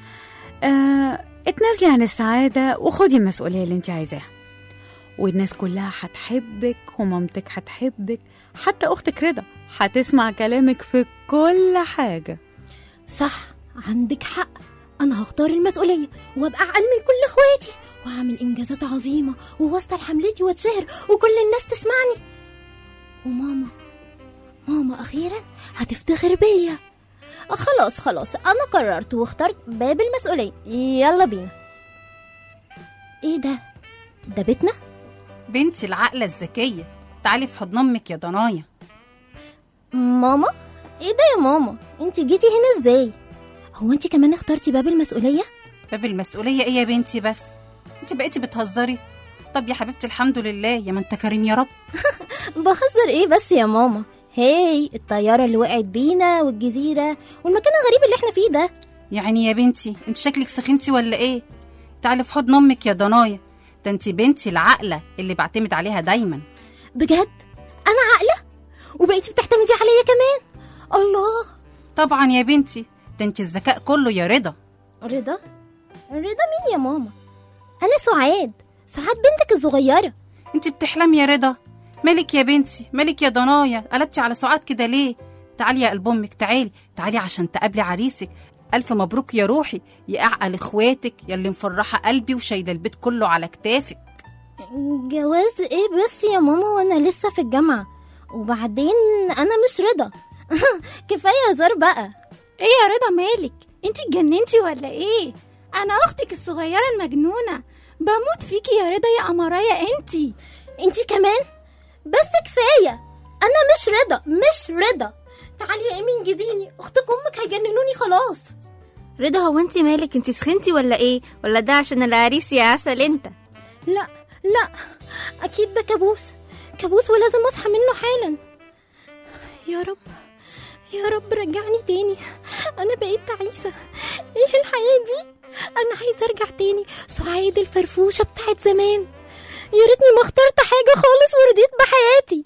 آه اتنازلي عن السعادة وخدي المسؤولية اللي انت عايزاها والناس كلها هتحبك ومامتك هتحبك حتى أختك رضا هتسمع كلامك في كل حاجة صح عندك حق انا هختار المسؤوليه وابقى اقل من كل اخواتي واعمل انجازات عظيمه ووصل حملتي واتشهر وكل الناس تسمعني وماما ماما اخيرا هتفتخر بيا آه، خلاص خلاص انا قررت واخترت باب المسؤوليه يلا بينا ايه ده ده بيتنا بنتي العقلة الذكية تعالي في حضن أمك يا ضنايا ماما ايه ده يا ماما انت جيتي هنا ازاي هو انت كمان اخترتي باب المسؤوليه باب المسؤولية إيه يا بنتي بس أنت بقيتي بتهزري طب يا حبيبتي الحمد لله يا ما أنت كريم يا رب بهزر ايه بس يا ماما هاي الطيارة اللي وقعت بينا والجزيرة والمكان الغريب اللي احنا فيه ده يعني يا بنتي أنت شكلك سخنتي ولا إيه تعالي في حضن أمك يا ضنايا ده أنت بنتي العقلة اللي بعتمد عليها دايما بجد انا عاقلة وبقيتي بتعتمدي عليا كمان الله طبعا يا بنتي ده أنت الذكاء كله يا رضا رضا رضا مين يا ماما انا سعاد سعاد بنتك الصغيرة أنت بتحلمي يا رضا مالك يا بنتي مالك يا ضنايا قلبتي على سعاد كده ليه تعالي يا قلب امك تعالي تعالي عشان تقابلي عريسك الف مبروك يا روحي يا اعقل اخواتك يا اللي مفرحه قلبي وشايله البيت كله على كتافك جواز ايه بس يا ماما وانا لسه في الجامعة وبعدين انا مش رضا كفاية هزار بقى ايه يا رضا مالك انتي اتجننتي ولا ايه انا اختك الصغيره المجنونه بموت فيكي يا رضا يا قمرايه انتي انتي كمان بس كفاية انا مش رضا مش رضا تعالي يا ايمي انجديني اختك امك هيجننوني خلاص رضا هو انت مالك انت سخنتي ولا ايه ولا ده عشان العريس يا عسل انت لا لا اكيد ده كابوس كابوس ولازم اصحى منه حالا يا رب يا رب رجعني تاني انا بقيت تعيسه ايه الحياه دي انا عايزه ارجع تاني سعاد الفرفوشه بتاعت زمان يا ريتني ما اخترت حاجه خالص ورضيت بحياتي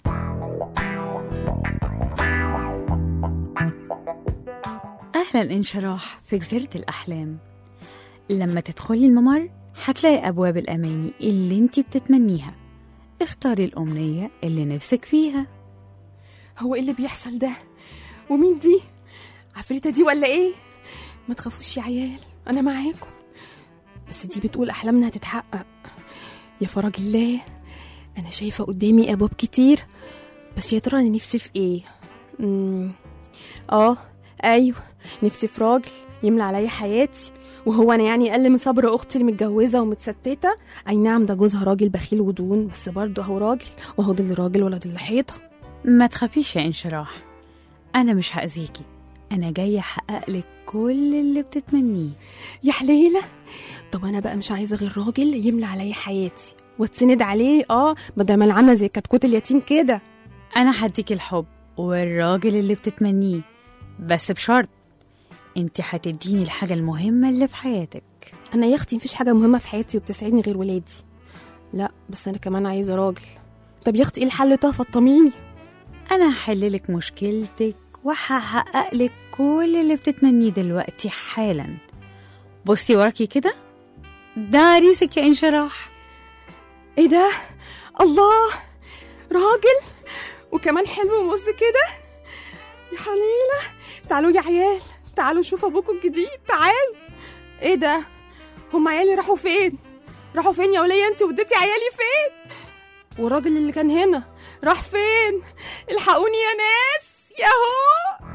أهلا انشراح في جزيرة الأحلام لما تدخلي الممر هتلاقي أبواب الأماني اللي انتي بتتمنيها اختاري الأمنية اللي نفسك فيها هو ايه اللي بيحصل ده ومين دي عفريتة دي ولا ايه ما تخافوش يا عيال انا معاكم بس دي بتقول احلامنا هتتحقق يا فرج الله انا شايفه قدامي ابواب كتير بس يا ترى انا نفسي في ايه مم. اه ايوه نفسي في راجل يملى عليا حياتي وهو انا يعني اقل من صبر اختي اللي متجوزه ومتستته اي نعم ده جوزها راجل بخيل ودون بس برضه هو راجل وهو ضل راجل ولا ضل حيطه ما تخافيش يا انشراح أنا مش هأذيكي أنا جاية أحقق لك كل اللي بتتمنيه يا حليلة طب انا بقى مش عايزه غير راجل يملى عليا حياتي واتسند عليه اه بدل ما انا عامله زي كتكوت اليتيم كده أنا هديكي الحب والراجل اللي بتتمنيه بس بشرط انت هتديني الحاجة المهمة اللي في حياتك انا يا اختي مفيش حاجه مهمه في حياتي وبتسعدني غير ولادي لا بس انا كمان عايزه راجل طب يا اختي ايه الحل طه فطميني أنا هحللك مشكلتك وهحقق لك كل اللي بتتمنيه دلوقتي حالا بصي وراكي كده ده عريسك يا انشراح ايه ده الله راجل وكمان حلو ومز كده يا حليلة تعالوا يا عيال تعالوا نشوف ابوكم الجديد تعالوا ايه ده هم عيالي راحوا فين راحوا فين يا ولية انت وديتي عيالي فين والراجل اللي كان هنا راح فين الحقوني يا ناس ياهو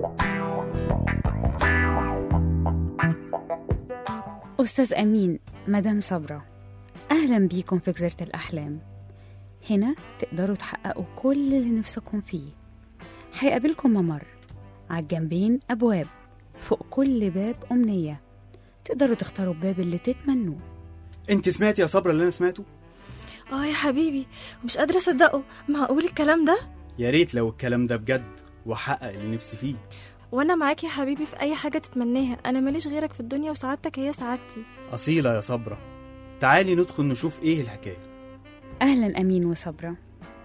أستاذ أمين مدام صبرا أهلا بيكم في جزيرة الأحلام هنا تقدروا تحققوا كل اللي نفسكم فيه هيقابلكم ممر على الجنبين أبواب فوق كل باب أمنية تقدروا تختاروا الباب اللي تتمنوه انت سمعتي يا صبرا اللي انا سمعته اه يا حبيبي مش قادرة أصدقه معقول الكلام ده يا ريت لو الكلام ده بجد وحقق اللي نفسي فيه وأنا معاك يا حبيبي في أي حاجة تتمناها أنا ماليش غيرك في الدنيا وسعادتك هي سعادتي اصيله يا صبرا تعالي ندخل نشوف ايه الحكايه أهلا أمين وصبرا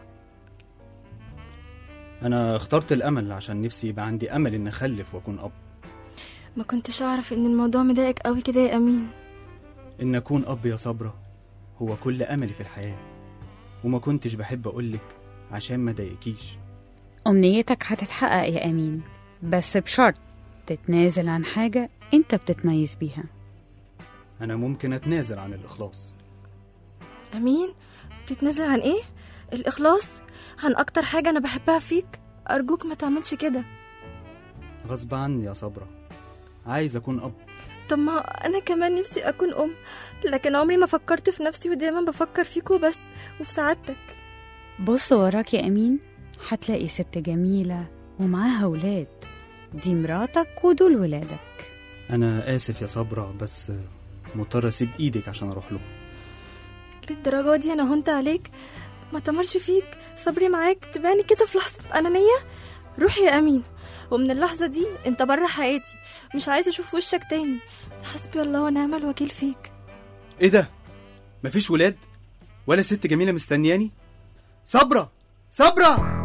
انا اخترت الامل عشان نفسي يبقى عندي امل ان اخلف واكون اب ما كنتش أعرف إن الموضوع مضايقك قوي كده يا أمين ان اكون اب يا صبرا هو كل املي في الحياه وما كنتش بحب اقولك عشان ما ضايقكيش أمنيتك هتتحقق يا أمين بس بشرط تتنازل عن حاجة أنت بتتميز بيها انا ممكن اتنازل عن الاخلاص أمين تتنازل عن إيه؟ الإخلاص عن أكتر حاجة أنا بحبها فيك أرجوك ما تعملش كده غصب عني يا صبرا عايز اكون اب طب ما أنا كمان نفسي أكون أم لكن عمري ما فكرت في نفسي ودايما بفكر فيكوا بس وفي سعادتك بص وراك يا أمين هتلاقي ست جميلة ومعاها ولاد دي مراتك ودول ولادك انا اسف يا صبرا بس مضطر اسيب ايدك عشان اروح له للدرجة دي أنا هنت عليك ما تمرش فيك صبري معاك تباني كده في لحظة أنانية روح يا أمين ومن اللحظة دي أنت بره حياتي مش عايزة أشوف وشك تاني حسبي الله ونعم الوكيل فيك ايه ده مفيش ولاد ولا ست جميله مستنياني صبرا صبرا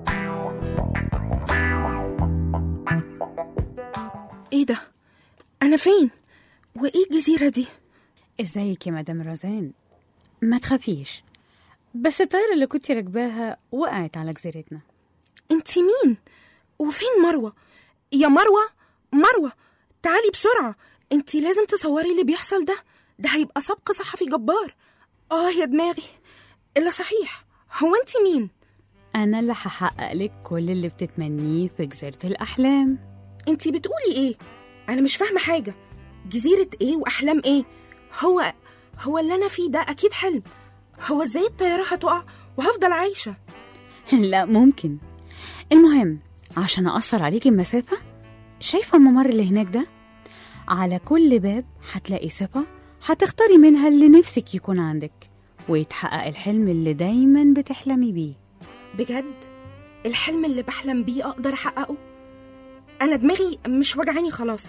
ايه ده انا فين وايه الجزيره دي ازيك يا مدام رزان ما تخافيش بس الطيارة اللي كنت راكباها وقعت على جزيرتنا انت مين وفين مروه يا مروه مروه تعالي بسرعه انت لازم تصوري اللي بيحصل ده ده هيبقى سبق صحفي جبار اه يا دماغي الا صحيح هو انت مين أنا اللي هحقق لك كل اللي بتتمنيه في جزيرة الأحلام انت بتقولي ايه انا مش فاهمه حاجه جزيره ايه واحلام ايه هو هو اللي انا فيه ده اكيد حلم هو ازاي الطياره هتقع وهفضل عايشه لا ممكن المهم عشان أقصر عليكي المسافة شايفة الممر اللي هناك ده على كل باب هتلاقي صفة هتختاري منها اللي نفسك يكون عندك ويتحقق الحلم اللي دايما بتحلمي بيه بجد الحلم اللي بحلم بيه اقدر احققه انا دماغي مش وجعاني خلاص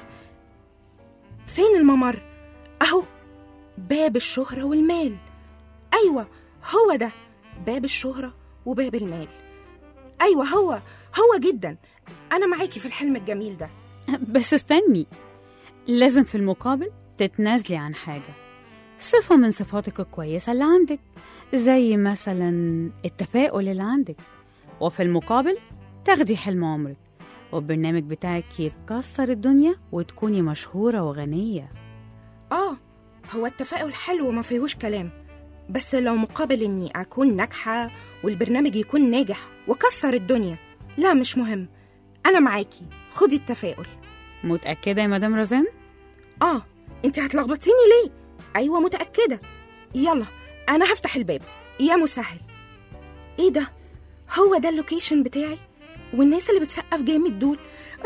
فين الممر اهو باب الشهرة والمال ايوه هو ده باب الشهرة وباب المال ايوه هو هو جدا انا معاكي في الحلم الجميل ده بس استني لازم في المقابل تتنازلي عن حاجة صفة من صفاتك الكويسة اللي عندك زي مثلا التفاؤل اللي عندك وفي المقابل تاخدي حلم عمرك والبرنامج بتاعك يكسر الدنيا وتكوني مشهورة وغنية اه هو التفاؤل حلو وما فيهوش كلام بس لو مقابل اني اكون ناجحه والبرنامج يكون ناجح وكسر الدنيا لا مش مهم انا معاكي خدي التفاؤل متأكدة يا مدام رزان؟ اه انت هتلخبطيني ليه ايوه متاكده يلا انا هفتح الباب يا مسهل ايه ده هو ده اللوكيشن بتاعي والناس اللي بتسقف جامد دول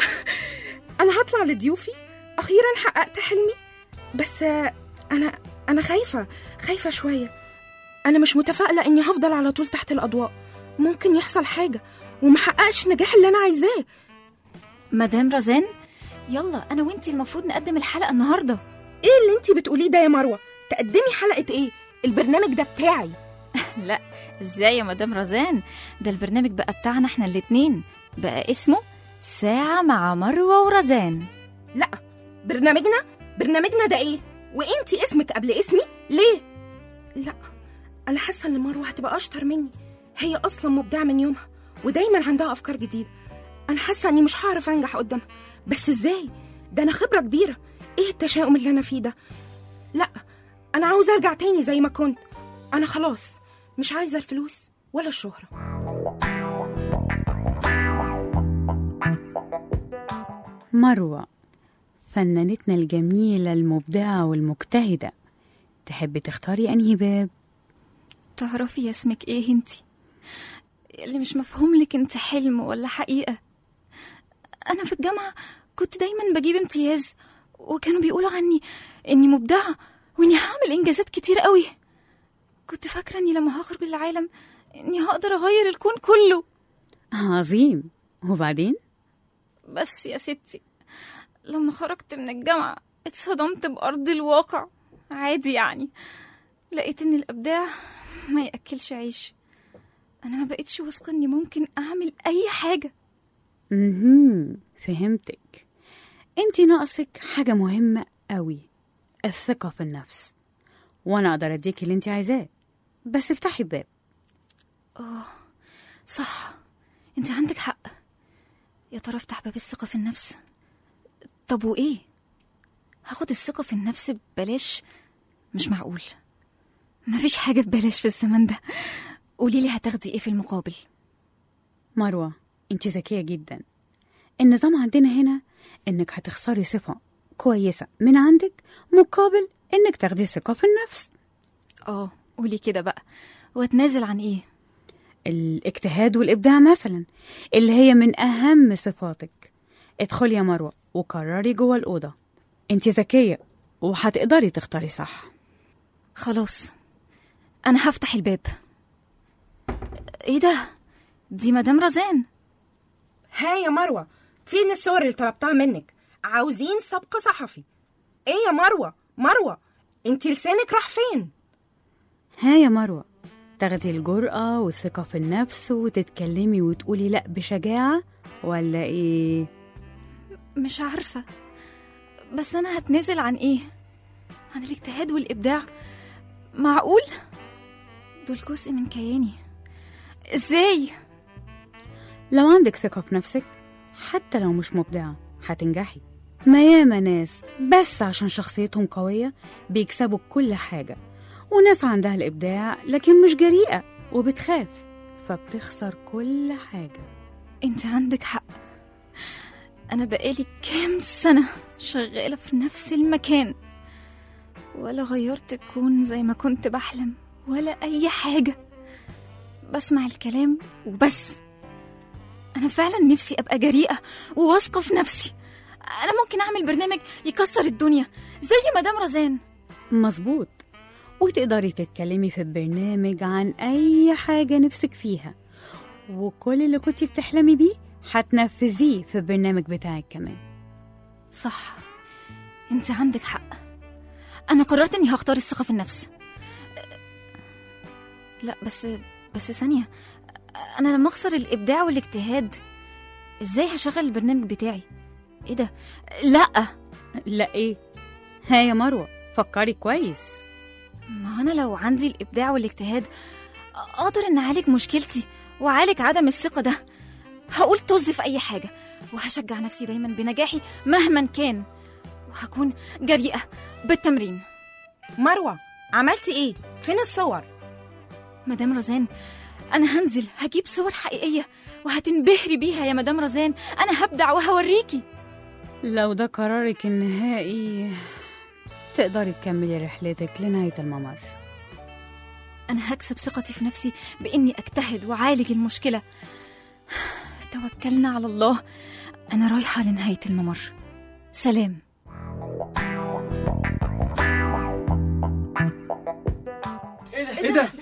انا هطلع لضيوفي اخيرا حققت حلمي بس آه، انا انا خايفه خايفه شويه انا مش متفائله اني هفضل على طول تحت الاضواء ممكن يحصل حاجه ومحققش النجاح اللي انا عايزاه مدام رزان يلا انا وانتي المفروض نقدم الحلقه النهارده ايه اللي انتي بتقوليه ده يا مروه تقدمي حلقه ايه البرنامج ده بتاعي لا ازاي يا مدام رزان ده البرنامج بقى بتاعنا احنا الاتنين بقى اسمه ساعة مع مروة ورزان لا برنامجنا برنامجنا ده ايه وانتي اسمك قبل اسمي ليه لا انا حاسه ان مروه هتبقى اشطر مني هي اصلا مبدعه من يومها ودايما عندها افكار جديده انا حاسه اني مش هعرف انجح قدامها بس ازاي ده انا خبره كبيره ايه التشاؤم اللي انا فيه ده لا انا عاوزه ارجع تاني زي ما كنت انا خلاص مش عايزه الفلوس ولا الشهره مروة فنانتنا الجميلة المبدعة والمجتهدة تحبي تختاري أنهي باب؟ تعرفي يا اسمك ايه انتي اللي مش مفهوم لك انت حلم ولا حقيقة انا في الجامعة كنت دايما بجيب امتياز وكانوا بيقولوا عني اني مبدعة واني هعمل انجازات كتير قوي كنت فاكرة اني لما هخرج العالم اني هقدر اغير الكون كله عظيم وبعدين؟ بس يا ستي لما خرجت من الجامعة اتصدمت بأرض الواقع عادي يعني لقيت ان الابداع ما ياكلش عيش انا ما بقتش واثقه اني ممكن اعمل اي حاجه مهم. فهمتك انت ناقصك حاجة مهمة قوي الثقة في النفس وانا اقدر اديك اللي انت عايزاه بس افتحي الباب اه صح انت عندك حق يا ترى افتح باب الثقه في النفس طب وايه هاخد الثقه في النفس ببلاش مش معقول مفيش حاجه ببلاش في الزمن ده قوليلي هتاخدي ايه في المقابل مروة انت ذكية جدا النظام عندنا هنا انك هتخسري صفة كويسة من عندك مقابل انك تاخدي ثقة في النفس اه قولي كده بقى واتنازل عن ايه الاجتهاد والإبداع مثلا اللي هي من أهم صفاتك ادخلي يا مروة وقرري جوه الأوضة انت ذكية وهتقدري تختاري صح خلاص انا هفتح الباب ايه ده دي مدام رزان ها يا مروه فين الصور اللي طلبتها منك عاوزين سبق صحفي ايه يا مروه مروه انت لسانك راح فين ها يا مروة تاخدي الجرأة والثقة في النفس وتتكلمي وتقولي لأ بشجاعة ولا إيه؟ مش عارفه بس انا هتنازل عن ايه عن الاجتهاد والابداع معقول دول جزء من كياني ازاي لو عندك ثقة في نفسك حتى لو مش مبدعة هتنجحي ما ياما ناس بس عشان شخصيتهم قوية بيكسبوا كل حاجة وناس عندها الإبداع لكن مش جريئة وبتخاف فبتخسر كل حاجة انت عندك حق انا بقالي كام سنه شغاله في نفس المكان ولا غيرت الكون زي ما كنت بحلم ولا اي حاجه بسمع الكلام وبس انا فعلا نفسي ابقى جريئه وواثقه في نفسي انا ممكن اعمل برنامج يكسر الدنيا زي مدام رزان مظبوط وتقدري تتكلمي في البرنامج عن أي حاجة نفسك فيها وكل اللي كنتي بتحلمي بيه هتنفذيه في البرنامج بتاعك كمان صح انت عندك حق انا قررت اني هختار الثقه في النفس لا بس بس ثانيه انا لما اخسر الابداع والاجتهاد ازاي هشغل البرنامج بتاعي ايه ده لا لا ايه ها يا مروة فكري كويس ما انا لو عندي الابداع والاجتهاد اقدر ان اعالج مشكلتي واعالج عدم الثقه ده هقول طز في اي حاجه وهشجع نفسي دايما بنجاحي مهما كان وهكون جريئه بالتمرين مروه عملتي ايه فين الصور مدام رزان انا هنزل هجيب صور حقيقيه وهتنبهري بيها يا مدام رزان انا هبدع وهوريكي لو ده قرارك النهائي تقدري تكملي رحلتك لنهاية الممر انا هكسب ثقتي في نفسي باني اجتهد واعالج المشكله توكلنا على الله انا رايحه لنهايه الممر سلام ايه ده؟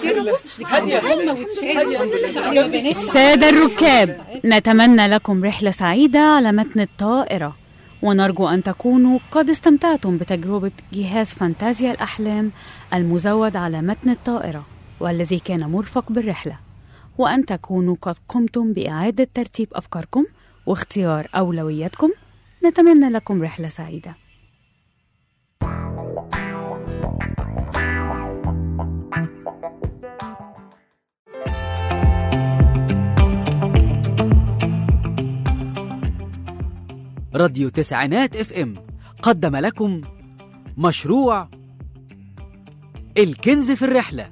السادة الركاب نتمنى لكم رحلة سعيدة على متن الطائرة ونرجو أن تكونوا قد استمتعتم بتجربة جهاز فانتازيا الأحلام المزود على متن الطائرة والذي كان مرفق بالرحلة وأن تكونوا قد قمتم بإعادة ترتيب أفكاركم واختيار أولوياتكم نتمنى لكم رحلة سعيدة راديو تسعينات اف ام قدم لكم مشروع الكنز في الرحلة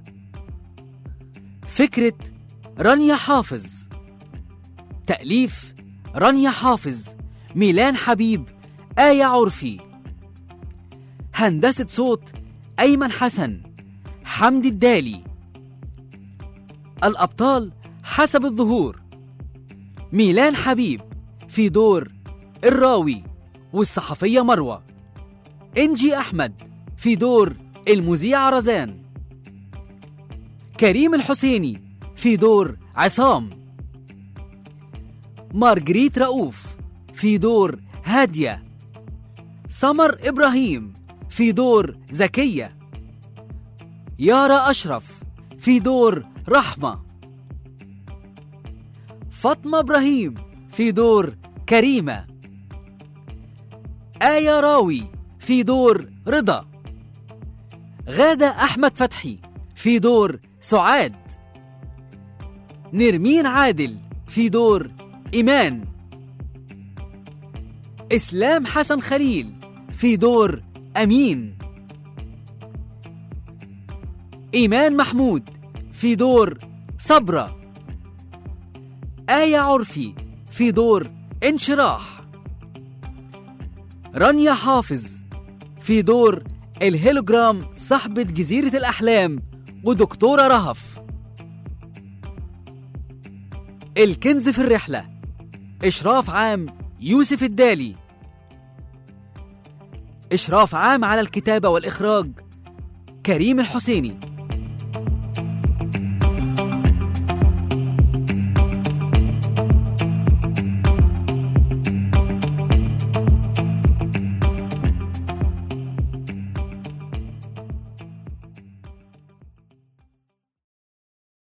فكرة رانيا حافظ تأليف رانيا حافظ ميلان حبيب آية عرفي هندسة صوت أيمن حسن حمدي الدالي الأبطال حسب الظهور ميلان حبيب في دور الراوي والصحفية مروة إنجي أحمد في دور المذيع رزان كريم الحسيني في دور عصام مارجريت رؤوف في دور هادية سمر إبراهيم في دور زكية يارا أشرف في دور رحمة فاطمة إبراهيم في دور كريمة آية راوي في دور رضا غادة أحمد فتحي في دور سعاد نرمين عادل في دور إيمان إسلام حسن خليل في دور أمين إيمان محمود في دور صبرة آية عرفي في دور انشراح رانيا حافظ في دور الهيلوجرام صاحبة جزيرة الأحلام ودكتورة رهف الكنز في الرحلة إشراف عام يوسف الدالي إشراف عام على الكتابة والإخراج كريم الحسيني